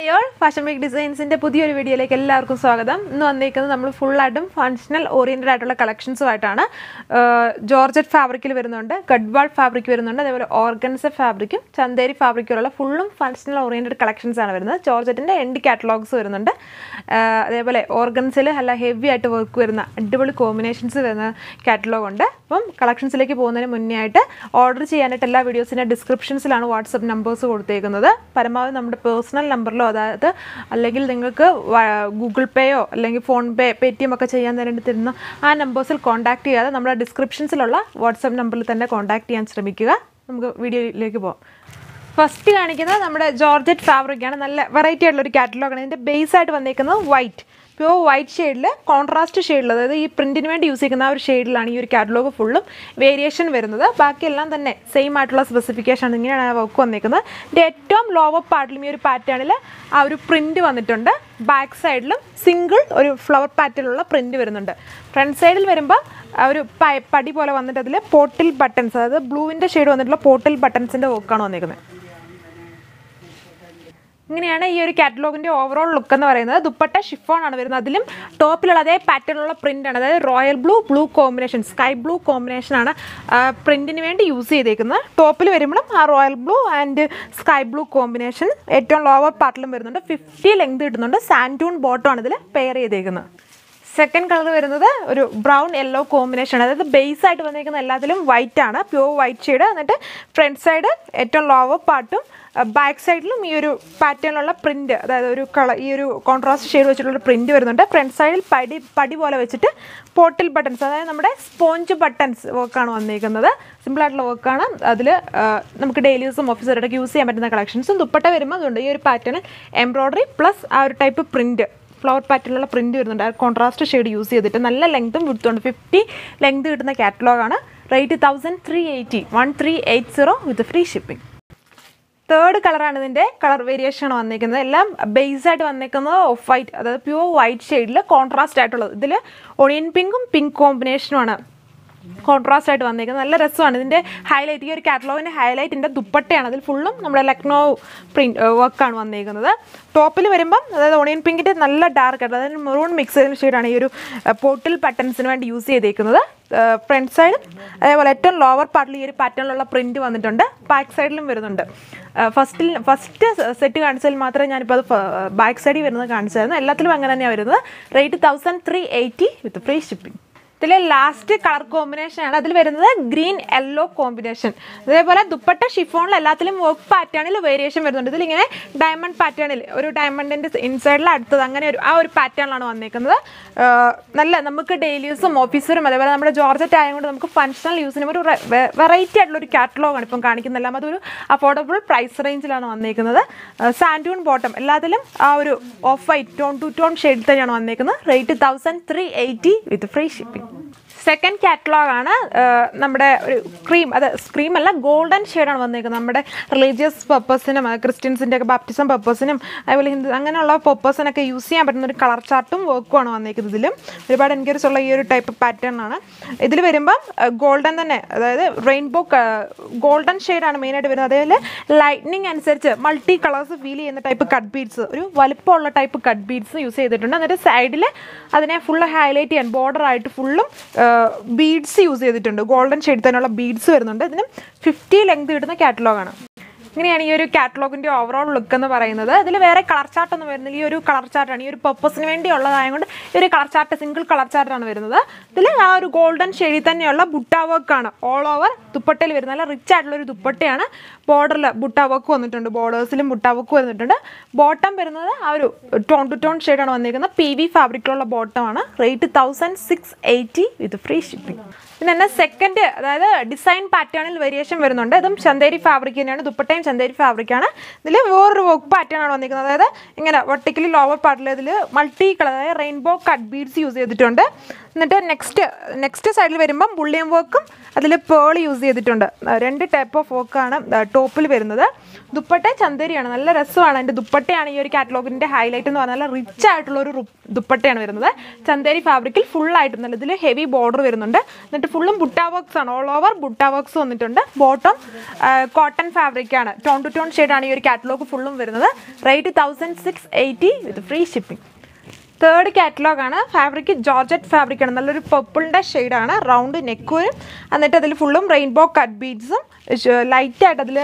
hi all fashion week ഡിസൈൻസിൻ്റെ പുതിയൊരു വീഡിയോയിലേക്ക് എല്ലാവർക്കും സ്വാഗതം ഇന്ന് വന്നിരിക്കുന്നത് നമ്മൾ ഫുള്ളായിട്ടും ഫങ്ഷണൽ ഓറിയൻറ്റഡ് ആയിട്ടുള്ള കളക്ഷൻസുമായിട്ടാണ് ജോർജറ്റ് ഫാബ്രിക്കിൽ വരുന്നുണ്ട് ഗഡ്വാൾ ഫാബ്രിക് വരുന്നുണ്ട് അതേപോലെ ഓർഗൻസ ഫാബ്രിക്കും ചന്തേരി ഫാബ്രിക്കുള്ള ഫുള്ളും ഫങ്ഷണൽ ഓറിയൻറ്റഡ് കളക്ഷൻസ് ആണ് വരുന്നത് ജോർജറ്റിൻ്റെ എൻഡ് കാറ്റലോഗ്സ് വരുന്നുണ്ട് ആ, അതേപോലെ ഓർഗൻസിൽ നല്ല ഹെവി ആയിട്ട് വർക്ക് വരുന്ന അടിപൊളി കോമ്പിനേഷൻസ് വരുന്ന കാറ്റലോഗ് ഉണ്ട് അപ്പം കളക്ഷൻസിലേക്ക് പോകുന്നതിന് മുന്നേ ആയിട്ട് ഓർഡർ ചെയ്യാനായിട്ട് എല്ലാ വീഡിയോസിൻ്റെ ഡിസ്ക്രിപ്ഷൻസിലാണ് വാട്സപ്പ് നമ്പേഴ്സ് കൊടുത്തേക്കുന്നത് പരമാവധി നമ്മുടെ പേഴ്സണൽ നമ്പറിലോ അതായത് അല്ലെങ്കിൽ നിങ്ങൾക്ക് ഗൂഗിൾ പേയോ അല്ലെങ്കിൽ PhonePe Paytm ഒക്കെ ചെയ്യാൻ വേണ്ടി തരുന്ന ആ നമ്പേഴ്സിൽ കോൺടാക്ട് ചെയ്യാതെ നമ്മുടെ ഡിസ്ക്രിപ്ഷൻസിലുള്ള വാട്സപ്പ് നമ്പറിൽ തന്നെ കോൺടാക്ട് ചെയ്യാൻ ശ്രമിക്കുക നമുക്ക് വീഡിയോയിലേക്ക് പോകാം ഫസ്റ്റ് കാണിക്കുന്നത് നമ്മുടെ ജോർജറ്റ് ഫാബ്രിക് ആണ് നല്ല വെറൈറ്റി ആയിട്ടുള്ള ഒരു കാറ്റലോഗാണ് ഇതിൻ്റെ ബേസ് ആയിട്ട് വന്നേക്കുന്നത് വൈറ്റ് പ്യുവർ വൈറ്റ് ഷെയ്ഡിൽ കോൺട്രാസ്റ്റ് ഷെയ്ഡിൽ അതായത് ഈ പ്രിൻറ്റിന് വേണ്ടി യൂസ് ചെയ്യുന്ന ആ ഒരു ഷെയ്ഡിലാണ് ഈ ഒരു കാറ്റലോഗ് ഫുള്ളും വേരിയേഷൻ വരുന്നത് ബാക്കിയെല്ലാം തന്നെ സെയിം ആയിട്ടുള്ള സ്പെസിഫിക്കേഷൻ ഇങ്ങനെയാണ് ആ വർക്ക് വന്നേക്കുന്നത് ഇതിൻ്റെ ഏറ്റവും ലോവർ പാർട്ടിലും ഈ ഒരു പാറ്റേണിൽ ആ ഒരു പ്രിൻറ്റ് വന്നിട്ടുണ്ട് ബാക്ക് സൈഡിലും സിംഗിൾ ഒരു ഫ്ലവർ പാറ്റേണിലുള്ള പ്രിൻറ്റ് വരുന്നുണ്ട് ഫ്രണ്ട് സൈഡിൽ വരുമ്പോൾ ആ ഒരു പ- പടി പോലെ വന്നിട്ട് അതിൽ പോട്ടിൽ ബട്ടൺസ് അതായത് ബ്ലൂവിൻ്റെ ഷെയ്ഡ് വന്നിട്ടുള്ള പോട്ടിൽ ബട്ടൺസിൻ്റെ വർക്കാണ് വന്നേക്കുന്നത് ഇങ്ങനെയാണ് ഈ ഒരു കാറ്റലോഗിൻ്റെ ഓവറോൾ ലുക്ക് എന്ന് പറയുന്നത് ദുപ്പട്ട ഷിഫോൺ ആണ് വരുന്നത് അതിലും ടോപ്പിലുള്ള അതേ പാറ്റേണുള്ള പ്രിൻ്റ് ആണ് അതായത് royal blue blue combination sky blue combination ആണ് പ്രിൻറ്റിന് വേണ്ടി യൂസ് ചെയ്തേക്കുന്നത് ടോപ്പിൽ വരുമ്പോഴും ആ royal blue and sky blue combination ഏറ്റവും ലോവർ പാർട്ടിലും വരുന്നുണ്ട് ഫിഫ്റ്റി ലെങ്ത് കിട്ടുന്നുണ്ട് സാൻറ്റൂൺ ബോട്ടം ആണ് ഇതിൽ പെയർ ചെയ്തേക്കുന്നത് സെക്കൻഡ് കളർ വരുന്നത് ഒരു ബ്രൗൺ യെല്ലോ കോമ്പിനേഷൻ അതായത് ബേസ് ആയിട്ട് വന്നിരിക്കുന്ന എല്ലാത്തിലും വൈറ്റ് ആണ് പ്യുവർ വൈറ്റ് ഷെയ്ഡ് എന്നിട്ട് ഫ്രണ്ട് സൈഡ് ഏറ്റവും ലോവർ പാർട്ടും ബാക്ക് സൈഡിലും ഈ ഒരു പാറ്റേണിലുള്ള പ്രിന്റ് അതായത് ഒരു കളർ ഈ ഒരു കോൺട്രാസ്റ്റ് ഷെയ്ഡ് വെച്ചിട്ടുള്ള പ്രിന്റ് വരുന്നുണ്ട് ഫ്രണ്ട് സൈഡിൽ പടി പടി പോലെ വെച്ചിട്ട് പോട്ടിൽ ബട്ടൺസ് അതായത് നമ്മുടെ സ്പോഞ്ച് ബട്ടൺസ് വർക്കാണ് വന്നിരിക്കുന്നത് സിമ്പിൾ ആയിട്ടുള്ള വർക്കാണ് അതിൽ നമുക്ക് ഡെയിലി യൂസും ഓഫീസറുടെ യൂസ് ചെയ്യാൻ പറ്റുന്ന കളക്ഷൻസും ദുപ്പട്ട വരുമ്പോൾ അതുകൊണ്ട് ഈ ഒരു പാറ്റേണിൽ എംബ്രോയ്ഡറി പ്ലസ് ആ ഒരു ടൈപ്പ് പ്രിന്റ് ഫ്ലവർ പാറ്റേണിലുള്ള പ്രിന്റ് വരുന്നുണ്ട് ആ കോൺട്രാസ്റ്റ് ഷെയ്ഡ് യൂസ് ചെയ്തിട്ട് നല്ല ലെങ്ത്തും വിടുത്തുണ്ട് ഫിഫ്റ്റി ലെങ്ത് കിട്ടുന്ന കാറ്റലോഗാണ് rate thousand three eighty one three eight zero with free shipping third കളറാണ് ഇതിൻ്റെ കളർ വേരിയേഷൻ ആണ് വന്നിരിക്കുന്നത് എല്ലാം ബേസ് ആയിട്ട് വന്നിരിക്കുന്നത് ഓഫ് വൈറ്റ് അതായത് പ്യുവർ വൈറ്റ് ഷെയ്ഡിൽ കോൺട്രാസ്റ്റ് ആയിട്ടുള്ളത് ഇതിൽ ഒണിയൻ പിങ്കും പിങ്ക് കോമ്പിനേഷനുമാണ് കോൺട്രാസ്റ്റ് ആയിട്ട് വന്നിരിക്കുന്നത് നല്ല രസമാണ് ഇതിൻ്റെ ഹൈലൈറ്റ് ഈ ഒരു കാറ്റലോഗിൻ്റെ ഹൈലൈറ്റിൻ്റെ ദുപ്പട്ടയാണ് അതിൽ ഫുള്ളും നമ്മുടെ ലക്നൗ പ്രിൻറ്റ് വർക്കാണ് വന്നിരിക്കുന്നത് ടോപ്പിൽ വരുമ്പം അതായത് ഓണിയൻ പിങ്കിൻ്റെ നല്ല ഡാർക്ക് ആയിട്ട് അതായത് മെറൂൺ മിക്സ് ചെയ്ത ഷെയ്ഡാണ് ഈ ഒരു പോട്ടിൽ ബട്ടൺസിന് വേണ്ടി യൂസ് ചെയ്തേക്കുന്നത് ഫ്രണ്ട് സൈഡും അതേപോലെ ഏറ്റവും ലോവർ പാർട്ടിൽ ഈ ഒരു പാറ്റേണിലുള്ള പ്രിൻറ്റ് വന്നിട്ടുണ്ട് ബാക്ക് സൈഡിലും വരുന്നുണ്ട് ഫസ്റ്റിൽ ഫസ്റ്റ് സെറ്റ് കാണിച്ചതിൽ മാത്രമേ ഞാനിപ്പോൾ അത് ബാക്ക് സൈഡിൽ വരുന്നത് കാണിച്ചായിരുന്നു എല്ലാത്തിലും അങ്ങനെ തന്നെയാണ് വരുന്നത് rate thousand three eighty with free shipping ഇതിലെ ലാസ്റ്റ് കളർ കോമ്പിനേഷൻ ആണ് അതിൽ വരുന്നത് ഗ്രീൻ യെല്ലോ കോമ്പിനേഷൻ അതേപോലെ ദുപ്പട്ട ഷിഫോണിൽ എല്ലാത്തിലും വർക്ക് പാറ്റേണിൽ വേരിയേഷൻ വരുന്നുണ്ട് ഇതിലിങ്ങനെ ഡയമണ്ട് പാറ്റേണിൽ ഒരു ഡയമണ്ടിൻ്റെ ഇൻസൈഡിൽ അടുത്തത് അങ്ങനെ ഒരു ആ ഒരു പാറ്റേണിലാണ് വന്നേക്കുന്നത് ആഹ് നല്ല നമുക്ക് ഡെയിലി യൂസും ഓഫീസറും അതേപോലെ നമ്മുടെ ജോർജറ്റ് ആയതുകൊണ്ട് നമുക്ക് ഫങ്ഷണൽ യൂസിനും ഒരു വെറൈറ്റി ആയിട്ടുള്ള ഒരു കാറ്റലോഗാണ് ഇപ്പം കാണിക്കുന്നെല്ലാം അതൊരു അഫോർഡബിൾ പ്രൈസ് റേഞ്ചിലാണ് വന്നേക്കുന്നത് സാൻഡൂൺ ബോട്ടം എല്ലാത്തിലും ആ ഒരു off white tone to tone ഷെയ്ഡിൽ തന്നെയാണ് വന്നേക്കുന്നത് rate thousand three eighty with free shipping second catalogue ആണ് ആഹ് നമ്മുടെ ഒരു ക്രീം അത് ക്രീം അല്ല ഗോൾഡൻ ഷെയ്ഡാണ് വന്നേക്കുന്നത് നമ്മുടെ റിലീജിയസ് പർപ്പസിനും ക്രിസ്ത്യൻസിൻ്റെ ഒക്കെ ബാപ്റ്റിസം പർപ്പസിനും അതുപോലെ ഹിന്ദു അങ്ങനെയുള്ള പർപ്പസിനൊക്കെ യൂസ് ചെയ്യാൻ പറ്റുന്ന ഒരു കളർ ചാർട്ടും വർക്കുമാണ് വന്നേക്കുന്നത് ഇതിലും ഒരുപാട് എൻക്വയറീസ് ഉള്ള ഈ ഒരു ടൈപ്പ് പാറ്റേൺ ആണ് ഇതിൽ വരുമ്പം ഗോൾഡൻ തന്നെ അതായത് റെയിൻബോ ഗോൾഡൻ ഷെയ്ഡാണ് മെയിനായിട്ട് വരുന്നത് അതേപോലെ ലൈറ്റ്നിങ് അനുസരിച്ച് മൾട്ടി കളേഴ്സ് ഫീൽ ചെയ്യുന്ന ടൈപ്പ് കട്ട് ബീഡ്സ് ഒരു വലുപ്പമുള്ള ടൈപ്പ് കട്ട് ബീഡ്സ് യൂസ് ചെയ്തിട്ടുണ്ട് എന്നിട്ട് സൈഡിൽ അതിനെ ഫുള്ള് ഹൈലൈറ്റ് ചെയ്യാൻ ബോർഡർ ആയിട്ട് ഫുള്ളും ബീഡ്സ് യൂസ് ചെയ്തിട്ടുണ്ട് ഗോൾഡൻ ഷെയ്ഡ് തന്നെയുള്ള ബീഡ്സ് വരുന്നുണ്ട് ഇതിന് ഫിഫ്റ്റി ലെങ്ത് കിട്ടുന്ന കാറ്റലോഗാണ് ഇങ്ങനെയാണ് ഈ ഒരു കാറ്റലോഗിൻ്റെ ഓവറോൾ ലുക്ക് എന്ന് പറയുന്നത് ഇതിൽ വേറെ കളർ ചാർട്ട് ഒന്നും വരുന്നില്ല ഈ ഒരു കളർ ചാർട്ടാണ് ഈ ഒരു പർപ്പസിന് വേണ്ടിയുള്ളതായതുകൊണ്ട് ഈ ഒരു കളർ ചാർട്ട് സിംഗിൾ കളർ ചാർട്ടാണ് വരുന്നത് ഇതിൽ ആ ഒരു ഗോൾഡൻ ഷെയ്ഡിൽ തന്നെയുള്ള ബുട്ട വർക്കാണ് ഓൾ ഓവർ ദുപ്പട്ടയിൽ വരുന്നത് നല്ല റിച്ച് ആയിട്ടുള്ള ഒരു ദുപ്പട്ടയാണ് ബോർഡറിൽ ബുട്ട വർക്ക് വന്നിട്ടുണ്ട് ബോർഡേഴ്സിലും ബുട്ട വർക്ക് വന്നിട്ടുണ്ട് ബോട്ടം വരുന്നത് ആ ഒരു ടോൺ ടു ടോൺ ഷെയ്ഡാണ് വന്നിരിക്കുന്നത് പി വി ഫാബ്രിക്കിലുള്ള ബോട്ടമാണ് rate thousand six eighty with free shipping പിന്നെ തന്നെ സെക്കൻഡ് അതായത് ഡിസൈൻ പാറ്റേണിൽ വേരിയേഷൻ വരുന്നുണ്ട് ഇതും ചന്തേരി ഫാബ്രിക് തന്നെയാണ് ദുപ്പട്ടയും ചന്തേരി ഫാബ്രിക്കാണ് ഇതിൽ വേറൊരു വർക്ക് പാറ്റേൺ ആണ് വന്നിരിക്കുന്നത് അതായത് ഇങ്ങനെ ഒട്ടിക്കലി ലോവർ പാർട്ടിൽ ഇതിൽ മൾട്ടി കളർ അതായത് റെയിൻബോ കട്ട് ബീഡ്സ് യൂസ് ചെയ്തിട്ടുണ്ട് എന്നിട്ട് നെക്സ്റ്റ് നെക്സ്റ്റ് സൈഡിൽ വരുമ്പം ബുള്ളിയം വർക്കും അതിൽ പേൾ യൂസ് ചെയ്തിട്ടുണ്ട് ആ, രണ്ട് ടൈപ്പ് ഓഫ് വർക്കാണ് ടോപ്പിൽ വരുന്നത് ദുപ്പട്ട ചന്തേരിയാണ് നല്ല രസമാണ് അതിൻ്റെ ദുപ്പട്ടയാണ് ഈ ഒരു കാറ്റലോഗിൻ്റെ ഹൈലൈറ്റ് എന്ന് പറഞ്ഞാൽ റിച്ച് ആയിട്ടുള്ള ഒരു റുപ്പ് ദുപ്പട്ടയാണ് വരുന്നത് ചന്തേരി ഫാബ്രിക്കിൽ ഫുൾ ആയിട്ട് നല്ല ഇതിൽ ഹെവി ബോർഡർ വരുന്നുണ്ട് എന്നിട്ട് ഫുള്ളും ബുട്ട വർക്ക്സ് ആണ് ഓൾ ഓവർ ബുട്ട വർക്ക്സ് വന്നിട്ടുണ്ട് ബോട്ടം കോട്ടൺ ഫാബ്രിക് ആണ് ടോൺ ടു ടോൺ ഷെയ്ഡാണ് ഈ ഒരു കാറ്റലോഗ് ഫുള്ളും വരുന്നത് rate thousand six eighty with free shipping third catalogue ആണ് ഫാബ്രിക് ജോർജറ്റ് ഫാബ്രിക് ആണ് നല്ലൊരു പർപ്പിളിൻ്റെ ഷെയ്ഡാണ് റൗണ്ട് നെക്കും എന്നിട്ട് അതിൽ ഫുള്ളും റെയിൻബോ കട്ട് ബീഡ്സും ലൈറ്റായിട്ട് അതിൽ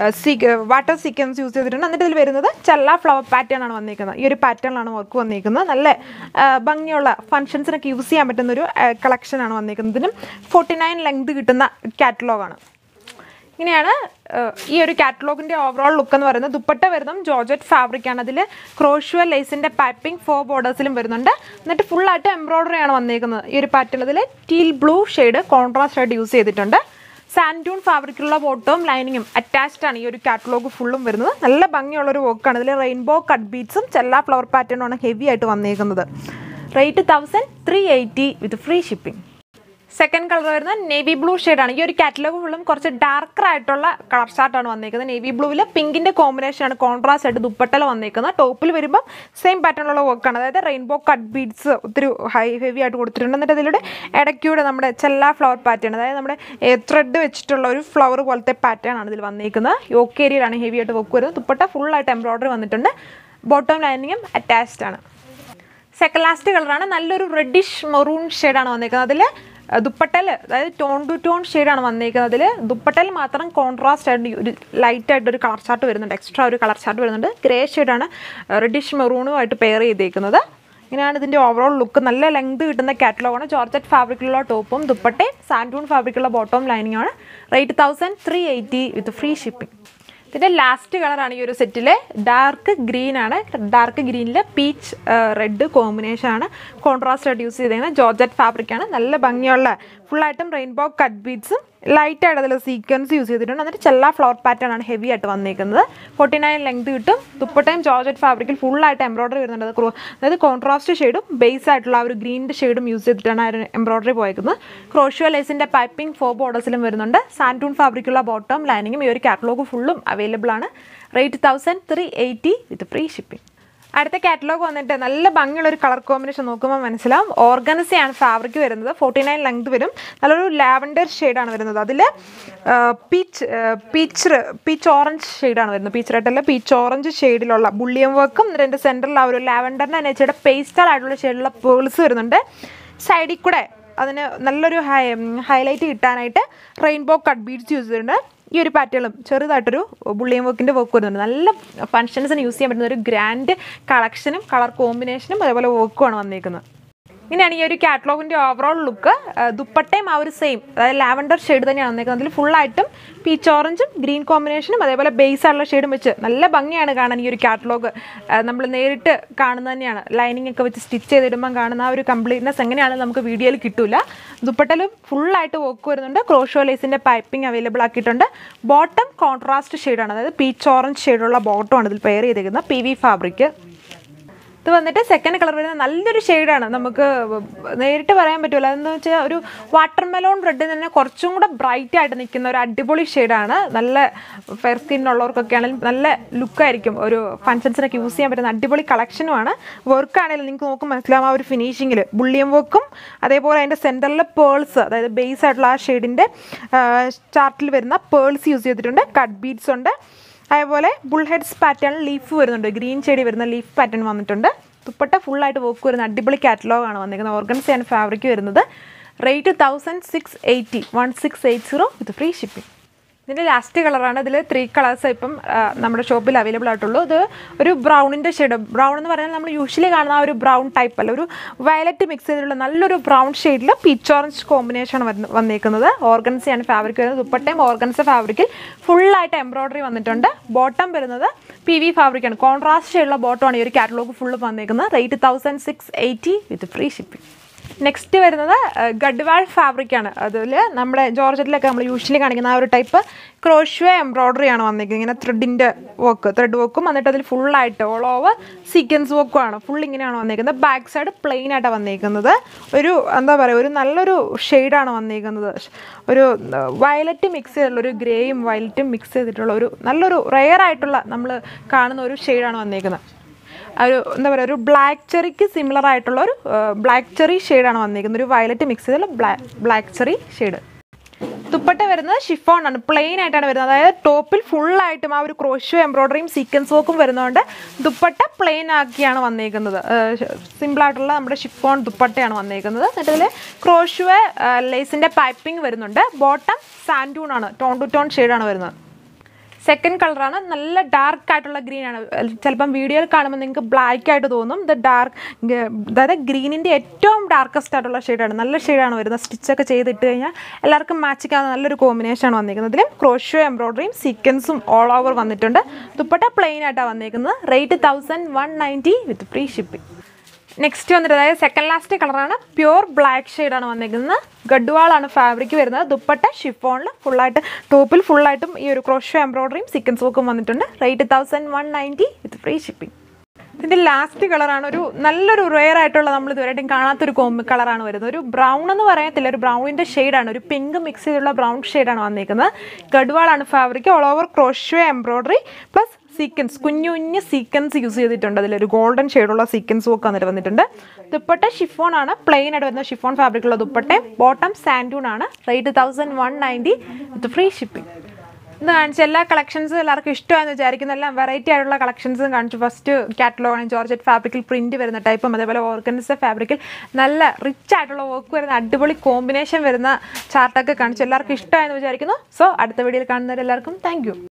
വാട്ടർ സീക്വൻസ് യൂസ് ചെയ്തിട്ടുണ്ട് എന്നിട്ട് ഇതിൽ വരുന്നത് ചെല്ല ഫ്ലവർ പാറ്റേൺ ആണ് വന്നിരിക്കുന്നത് ഈ ഒരു പാറ്റേണിലാണ് വർക്ക് വന്നിരിക്കുന്നത് നല്ല ആ, ഭംഗിയുള്ള ഫങ്ഷൻസിനൊക്കെ യൂസ് ചെയ്യാൻ പറ്റുന്ന ഒരു കളക്ഷനാണ് വന്നിരിക്കുന്നത് ഇതിനും ഫോർട്ടി നയൻ ലെങ്ത് കിട്ടുന്ന കാറ്റലോഗാണ് ഇങ്ങനെയാണ് ഏഹ്, ഈ ഒരു കാറ്റലോഗിൻ്റെ ഓവറോൾ ലുക്ക് എന്ന് പറയുന്നത് ദുപ്പട്ട വരുന്നതും ജോർജറ്റ് ഫാബ്രിക് ആണ് അതിൽ ക്രോഷ്വൽ ലേസിൻ്റെ പൈപ്പിംഗ് ഫോർ ബോർഡേഴ്സിലും വരുന്നുണ്ട് എന്നിട്ട് ഫുള്ളായിട്ട് എംബ്രോയ്ഡറി ആണ് വന്നിരിക്കുന്നത് ഈ ഒരു പാറ്റേൺ അതിൽ ടീൽ ബ്ലൂ ഷെയ്ഡ് കോൺട്രാസ്റ്റ് ആയിട്ട് യൂസ് ചെയ്തിട്ടുണ്ട് സാൻഡൂൺ ഫാബ്രിക്കുള്ള ബോട്ടവും ലൈനിങ്ങും അറ്റാച്ച്ഡ് ആണ് ഈ ഒരു കാറ്റലോഗ് ഫുള്ളും വരുന്നത് നല്ല ഭംഗിയുള്ള ഒരു വർക്കാണ് ഇതിൽ റെയിൻബോ കട്ട് ബീഡ്സും ചെല്ലാ ഫ്ലവർ പാറ്റേണുമാണ് ഹെവി ആയിട്ട് വന്നിരിക്കുന്നത് rate thousand three eighty with free shipping second colour വരുന്നത് നേവി ബ്ലൂ ആണ് ഈ ഒരു കാറ്റലോഗ് ഫുള്ളും കുറച്ച് ഡാർക്കർ ആയിട്ടുള്ള കളർ ചാർട്ടാണ് വന്നിരിക്കുന്നത് നേവി ബ്ലൂവിൽ പിങ്കിൻ്റെ കോമ്പിനേഷനാണ് കോൺട്രാസ്റ്റ് ആയിട്ട് ദുപ്പട്ടല വന്നിരിക്കുന്നത് ടോപ്പിൽ വരുമ്പോൾ സെയിം പാറ്റേണിലുള്ള വർക്കാണ് അതായത് റെയിൻബോ കട്ട് ബീഡ്സ് ഒത്തിരി ഹൈ ഹെവി ആയിട്ട് കൊടുത്തിട്ടുണ്ട് എന്നിട്ട് അതിലൂടെ ഇടയ്ക്കൂടെ നമ്മുടെ ചെല്ലാ ഫ്ലവർ പാറ്റേൺ അതായത് നമ്മുടെ ത്രെഡ് വെച്ചിട്ടുള്ള ഒരു ഫ്ലവർ പോലത്തെ പാറ്റേൺ ആണ് ഇതിൽ വന്നിരിക്കുന്നത് യോക്ക് ഏരിയയിലാണ് ഹെവി ആയിട്ട് വർക്ക് വരുന്നത് ദുപ്പട്ട ഫുള്ളായിട്ട് എംബ്രോയ്ഡറി വന്നിട്ടുണ്ട് ബോട്ടം ലൈനിങ്ങും അറ്റാച്ച്ഡ് ആണ് സെക്കൻഡ് ലാസ്റ്റ് കളറാണ് നല്ലൊരു റെഡിഷ് മെറൂൺ ഷെയ്ഡാണ് വന്നിരിക്കുന്നത് അതിൽ ദുപ്പട്ടൽ അതായത് ടോൺ ടു ടോൺ ഷെയ്ഡാണ് വന്നിരിക്കുന്നത് അതിൽ ദുപ്പട്ടൽ മാത്രം കോൺട്രാസ്റ്റ് ആയിട്ട് ഒരു ലൈറ്റ് ആയിട്ട് ഒരു കളർ ചാർട്ട് വരുന്നുണ്ട് എക്സ്ട്രാ ഒരു കളർ ചാർട്ട് വരുന്നുണ്ട് ഗ്രേ ഷെയ്ഡാണ് റെഡിഷ് മെറൂണുമായിട്ട് പെയർ ചെയ്തേക്കുന്നത് ഇങ്ങനെയാണ് ഇതിൻ്റെ ഓവറോൾ ലുക്ക് നല്ല ലെങ്ത് കിട്ടുന്ന കാറ്റലോഗാണ് ജോർജറ്റ് ഫാബ്രിക്കിലുള്ള ടോപ്പും ദുപ്പട്ടയും സാൻഡൂൺ ഫാബ്രിക്കുള്ള ബോട്ടവും ലൈനിങ് ആണ് rate thousand three eighty with free shipping ഇതിൻ്റെ ലാസ്റ്റ് കളറാണ് ഈ ഒരു സെറ്റിലെ ഡാർക്ക് ഗ്രീൻ ആണ് ഡാർക്ക് ഗ്രീനിൽ പീച്ച് റെഡ് കോമ്പിനേഷൻ ആണ് കോൺട്രാസ്റ്റ് ആയിട്ട് യൂസ് ചെയ്തേക്കുന്നത് ജോർജറ്റ് ഫാബ്രിക് ആണ് നല്ല ഭംഗിയുള്ള ഫുള്ളായിട്ടും റെയിൻബോ കട്ട് ബീഡ്സും ലൈറ്റായിട്ട് അതിൽ സീക്വൻസ് യൂസ് ചെയ്തിട്ടുണ്ട് എന്നിട്ട് ചെല്ലാ ഫ്ലവർ പാറ്റേൺ ആണ് ഹെവി ആയിട്ട് വന്നിരിക്കുന്നത് ഫോർട്ടി നയൻ ലെങ്ത് കിട്ടും ദുപ്പട്ടയും ജോർജറ്റ് ഫാബ്രിക്കിൽ ഫുള്ളായിട്ട് എംബ്രോയ്ഡറി വരുന്നുണ്ട് അത് ക്രോ- അതായത് കോൺട്രാസ്റ്റ് ഷെയ്ഡും ബേസ് ആയിട്ടുള്ള ആ ഒരു ഗ്രീനിൻ്റെ ഷെയ്ഡും യൂസ് ചെയ്തിട്ടാണ് ആ ഒരു എംബ്രോയ്ഡറി പോയിരിക്കുന്നത് ക്രോഷ്യോ ലേസിൻ്റെ പൈപ്പിംഗ് ഫോർ ബോർഡേഴ്സിലും വരുന്നുണ്ട് സാൻറ്റൂൺ ഫാബ്രിക്കുള്ള ബോട്ടം ലൈനിങ്ങും ഈ ഒരു കാറ്റലോഗ് ഫുള്ളും അവൈലബിൾ ആണ് rate thousand three eighty with free shipping അടുത്ത കാറ്റലോഗ് വന്നിട്ട് നല്ല ഭംഗിയുള്ള ഒരു കളർ കോമ്പിനേഷൻ നോക്കുമ്പോൾ മനസ്സിലാവും ഓർഗനസയാണ് ഫാബ്രിക് വരുന്നത് ഫോർട്ടി നയൻ ലെങ്ത് വരും നല്ലൊരു ലാവൻഡർ ഷെയ്ഡാണ് വരുന്നത് അതിൽ പീച്ച് പീച്ച് പീച്ച് ഓറഞ്ച് ഷെയ്ഡാണ് വരുന്നത് പീച്ച് റെഡ് അല്ല പീച്ച് ഓറഞ്ച് ഷെയ്ഡിലുള്ള ബുള്ളിയം വർക്കും ഇതിൻ്റെ സെൻറ്ററിൽ ആ ഒരു ലാവൻഡറിൻ്റെ നെച്ചയുടെ പേസ്റ്റൽ ആയിട്ടുള്ള ഷെയ്ഡിലുള്ള പേൾസ് വരുന്നുണ്ട് സൈഡിൽ കൂടെ അതിന് നല്ലൊരു ഹൈ ഹൈലൈറ്റ് കിട്ടാനായിട്ട് റെയിൻബോ കട്ട് ബീഡ്സ് യൂസ് ചെയ്തിട്ടുണ്ട് ഈ ഒരു പാറ്റേണും ചെറുതായിട്ടൊരു ബുള്ളിയം വർക്കിൻ്റെ വർക്ക് വരുന്നുണ്ട് നല്ല ഫങ്ഷൻസിന് യൂസ് ചെയ്യാൻ പറ്റുന്ന ഒരു ഗ്രാൻഡ് കളക്ഷനും കളർ കോമ്പിനേഷനും അതേപോലെ വർക്കുമാണ് വന്നിരിക്കുന്നത് ഇങ്ങനെയാണ് ഈ ഒരു കാറ്റലോഗിൻ്റെ ഓവറോൾ ലുക്ക് ദുപ്പട്ടയും ആ ഒരു സെയിം അതായത് ലാവൻഡർ ഷെയ്ഡ് തന്നെയാണ് വന്നിരിക്കുന്നത് അതിൽ ഫുള്ളായിട്ടും പീച്ച് ഓറഞ്ചും ഗ്രീൻ കോമ്പിനേഷനും അതേപോലെ ബേസ് ആയിട്ടുള്ള ഷെയ്ഡും വെച്ച് നല്ല ഭംഗിയാണ് കാണാൻ ഈ ഒരു കാറ്റലോഗ് നമ്മൾ നേരിട്ട് കാണുന്നത് തന്നെയാണ് ലൈനിങ് ഒക്കെ വെച്ച് സ്റ്റിച്ച് ചെയ്തിടുമ്പം കാണുന്ന ആ ഒരു കംപ്ലീറ്റ്നെസ് എങ്ങനെയാണെന്ന് നമുക്ക് വീഡിയോയിൽ കിട്ടൂല ദുപ്പട്ടലും ഫുള്ളായിട്ട് വർക്ക് വരുന്നുണ്ട് ക്രോഷോ ലേസിൻ്റെ പൈപ്പിംഗ് അവൈലബിൾ ആക്കിയിട്ടുണ്ട് ബോട്ടം കോൺട്രാസ്റ്റ് ഷെയ്ഡാണ് അതായത് പീച്ച് ഓറഞ്ച് ഷെയ്ഡുള്ള ബോട്ടമാണ് ഇതിൽ പെയർ ചെയ്തിരിക്കുന്നത് പി വി ഫാബ്രിക് ഇത് വന്നിട്ട് സെക്കൻഡ് കളർ വരുന്നത് നല്ലൊരു ഷെയ്ഡാണ് നമുക്ക് നേരിട്ട് പറയാൻ പറ്റില്ല അതെന്ന് വെച്ചാൽ ഒരു വാട്ടർ മെലോൺ റെഡ് തന്നെ കുറച്ചും കൂടെ ബ്രൈറ്റ് ആയിട്ട് നിൽക്കുന്ന ഒരു അടിപൊളി ഷെയ്ഡാണ് നല്ല ഫെയർ സ്കിന്നുള്ളവർക്കൊക്കെ ആണെങ്കിലും നല്ല ലുക്കായിരിക്കും ഒരു ഫങ്ഷൻസിനൊക്കെ യൂസ് ചെയ്യാൻ പറ്റുന്ന അടിപൊളി കളക്ഷനുമാണ് വർക്ക് ആണെങ്കിലും നിങ്ങൾക്ക് നോക്കും മനസ്സിലാവും ആ ഒരു ഫിനിഷിങ്ങിൽ ബുള്ളിയം വർക്കും അതേപോലെ അതിൻ്റെ സെൻറ്ററിൽ പേൾസ് അതായത് ബേസ് ആയിട്ടുള്ള ആ ഷെയ്ഡിൻ്റെ ചാർട്ടിൽ വരുന്ന പേൾസ് യൂസ് ചെയ്തിട്ടുണ്ട് കട്ട് ബീഡ്സ് ഉണ്ട് അതേപോലെ ബുൾ ഹെഡ്സ് പാറ്റേൺ ലീഫ് വരുന്നുണ്ട് ഗ്രീൻ ഷെയ്ഡ് വരുന്ന ലീഫ് പാറ്റേൺ വന്നിട്ടുണ്ട് ദുപ്പട്ട ഫുള്ളായിട്ട് വർക്ക് വരുന്ന അടിപൊളി കാറ്റലോഗാണ് വന്നിരിക്കുന്നത് ഓർഗൻസിയാണ് ഫാബ്രിക് വരുന്നത് rate thousand six eighty one six eight zero with free shipping ഇതിൻ്റെ ലാസ്റ്റ് കളറാണ് ഇതിൽ ത്രീ കളേഴ്സ് ഇപ്പം ആ, നമ്മുടെ ഷോപ്പിൽ അവൈലബിൾ ആയിട്ടുള്ളൂ ഇത് ഒരു ബ്രൗണിൻ്റെ ഷെയ്ഡ് ബ്രൗൺ എന്ന് പറഞ്ഞാൽ നമ്മൾ യൂഷ്വലി കാണുന്ന ആ ഒരു ബ്രൗൺ ടൈപ്പ് അല്ല ഒരു വയലറ്റ് മിക്സ് ചെയ്തിട്ടുള്ള നല്ലൊരു ബ്രൗൺ ഷെയ്ഡിൽ പീച്ച് ഓറഞ്ച് കോമ്പിനേഷൻ ആണ് വന്നേക്കുന്നത് ഓർഗൻസിയാണ് ഫാബ്രിക് വരുന്നത് ദുപ്പട്ടയും ഓർഗൻസ ഫാബ്രിക്കിൽ ഫുള്ളായിട്ട് എംബ്രോയ്ഡറി വന്നിട്ടുണ്ട് ബോട്ടം വരുന്നത് പി വി ഫാബ്രിക്കാണ് കോൺട്രാസ്റ്റ് ഷെയ്ഡുള്ള ബോട്ടമാണ് ഈ ഒരു കാറ്റലോഗ് ഫുള്ള് വന്നേക്കുന്നത് rate thousand six eighty with free shipping next വരുന്നത് ഗഡ്വാൾ ഫാബ്രിക് ആണ് അതിൽ നമ്മുടെ ജോർജറ്റിലൊക്കെ നമ്മൾ യൂഷ്വലി കാണിക്കുന്ന ആ ഒരു ടൈപ്പ് ക്രോഷ്വേ എംബ്രോയ്ഡറി ആണ് വന്നിരിക്കുന്നത് ഇങ്ങനെ ത്രെഡിൻ്റെ വർക്ക് ത്രെഡ് വർക്കും എന്നിട്ട് അതിൽ ഫുള്ളായിട്ട് ഓൾ ഓവർ സീക്വൻസ് വർക്കും ആണ് ഫുൾ ഇങ്ങനെയാണ് വന്നിരിക്കുന്നത് ബാക്ക് സൈഡ് പ്ലെയിൻ ആയിട്ടാണ് വന്നിരിക്കുന്നത് ഒരു എന്താ പറയുക ഒരു നല്ലൊരു ഷെയ്ഡാണ് വന്നിരിക്കുന്നത് ഒരു വയലറ്റ് മിക്സ് ചെയ്തിട്ടുള്ള ഒരു ഗ്രേയും വയലറ്റും മിക്സ് ചെയ്തിട്ടുള്ള ഒരു നല്ലൊരു റെയർ ആയിട്ടുള്ള നമ്മൾ കാണുന്ന ഒരു ഷെയ്ഡാണ് വന്നിരിക്കുന്നത് ആ ഒരു എന്താ പറയുക ഒരു ബ്ലാക്ക് ചെറിക്ക് സിമിലർ ആയിട്ടുള്ള ഒരു ബ്ലാക്ക് ചെറി ഷെയ്ഡാണ് വന്നിരിക്കുന്നത് ഒരു വയലറ്റ് മിക്സ് ചെയ്തുള്ള black black cherry shade dupatta വരുന്നത് ഷിഫോൺ ആണ് പ്ലെയിൻ ആയിട്ടാണ് വരുന്നത് അതായത് ടോപ്പിൽ ഫുള്ളായിട്ടും ആ ഒരു ക്രോഷോ എംബ്രോയ്ഡറിയും സീക്വൻസ് വർക്കും വരുന്നതുകൊണ്ട് ദുപ്പട്ട പ്ലെയിൻ ആക്കിയാണ് വന്നേക്കുന്നത് സിമ്പിളായിട്ടുള്ള നമ്മുടെ ഷിഫോൺ ദുപ്പട്ടയാണ് വന്നേക്കുന്നത് എന്നിട്ട് ഇതിൽ ക്രോഷോ ലേസിൻ്റെ പൈപ്പിംഗ് വരുന്നുണ്ട് ബോട്ടം സാൻഡൂൺ ആണ് ടോൺ ടു ടോൺ ഷെയ്ഡാണ് വരുന്നത് സെക്കൻഡ് കളറാണ് നല്ല ഡാർക്ക് ആയിട്ടുള്ള ഗ്രീൻ ആണ് ചിലപ്പം വീഡിയോയിൽ കാണുമ്പോൾ നിങ്ങൾക്ക് ബ്ലാക്ക് ആയിട്ട് തോന്നും ഇത് ഡാർക്ക് അതായത് ഗ്രീനിൻ്റെ ഏറ്റവും ഡാർക്കസ്റ്റ് ആയിട്ടുള്ള ഷെയ്ഡാണ് നല്ല ഷെയ്ഡാണ് വരുന്നത് സ്റ്റിച്ചൊക്കെ ചെയ്തിട്ട് കഴിഞ്ഞാൽ എല്ലാവർക്കും മാച്ചിക്കാവുന്ന നല്ലൊരു കോമ്പിനേഷനാണ് വന്നിരിക്കുന്നത് ഇതിലും ക്രോഷോ എംബ്രോയ്ഡറിയും സീക്വൻസും ഓൾ ഓവർ വന്നിട്ടുണ്ട് ദുപ്പട്ട പ്ലെയിൻ ആയിട്ടാണ് വന്നിരിക്കുന്നത് rate thousand one ninety with free shipping next വന്നിട്ട് അതായത് സെക്കൻഡ് ലാസ്റ്റ് കളറാണ് പ്യുവർ ബ്ലാക്ക് ഷെയ്ഡാണ് വന്നിരിക്കുന്നത് ഗഡ്വാളാണ് ഫാബ്രിക് വരുന്നത് ദുപ്പട്ട ഷിഫോണിൽ ഫുള്ളായിട്ട് ടോപ്പിൽ ഫുള്ളായിട്ടും ഈ ഒരു ക്രോഷോ എംബ്രോയ്ഡറിയും സീക്വൻസ് വർക്കും വന്നിട്ടുണ്ട് rate thousand one ninety with free shipping ഇതിൻ്റെ ലാസ്റ്റ് കളറാണ് ഒരു നല്ലൊരു റെയർ ആയിട്ടുള്ള നമ്മൾ ഇതുവരെയായിട്ടും കാണാത്തൊരു കോമ്പ് കളറാണ് വരുന്നത് ഒരു ബ്രൗൺ എന്ന് പറയത്തില്ല ഒരു ബ്രൗണിൻ്റെ ഷെയ്ഡാണ് ഒരു പിങ്ക് മിക്സ് ചെയ്തുള്ള ബ്രൗൺ ഷെയ്ഡാണ് വന്നിരിക്കുന്നത് ഗഡ്വാളാണ് fabric all over crochet embroidery plus sequins കുഞ്ഞു കുഞ്ഞ് സീക്വൻസ് യൂസ് ചെയ്തിട്ടുണ്ട് അതിലൊരു ഗോൾഡൻ ഷെയ്ഡുള്ള സീക്വൻസ് വർക്ക് വന്നിട്ട് വന്നിട്ടുണ്ട് ദുപ്പട്ട ഷിഫോൺ ആണ് പ്ലെയിൻ ആയിട്ട് വരുന്ന ഷിഫോൺ ഫാബ്രിക്കുള്ള ദുപ്പട്ടയും ബോട്ടം സാൻഡൂൺ ആണ് rate thousand one ninety with free shipping ഇത് കാണിച്ച എല്ലാ കളക്ഷൻസും എല്ലാവർക്കും ഇഷ്ടമാണെന്ന് വിചാരിക്കുന്ന എല്ലാം വെറൈറ്റി ആയിട്ടുള്ള കളക്ഷൻസും കാണിച്ചു ഫസ്റ്റ് കാറ്റലോഗാണ് ജോർജറ്റ് ഫാബ്രിക്കിൽ പ്രിന്റ് വരുന്ന ടൈപ്പും അതേപോലെ ഓർഗൻസ ഫാബ്രിക്കിൽ നല്ല റിച്ച് ആയിട്ടുള്ള വർക്ക് വരുന്ന അടിപൊളി കോമ്പിനേഷൻ വരുന്ന ചാർട്ടൊക്കെ കാണിച്ചു എല്ലാവർക്കും ഇഷ്ടമായെന്ന് വിചാരിക്കുന്നു സോ അടുത്ത വീഡിയോയിൽ കാണുന്നവരെല്ലാവർക്കും താങ്ക്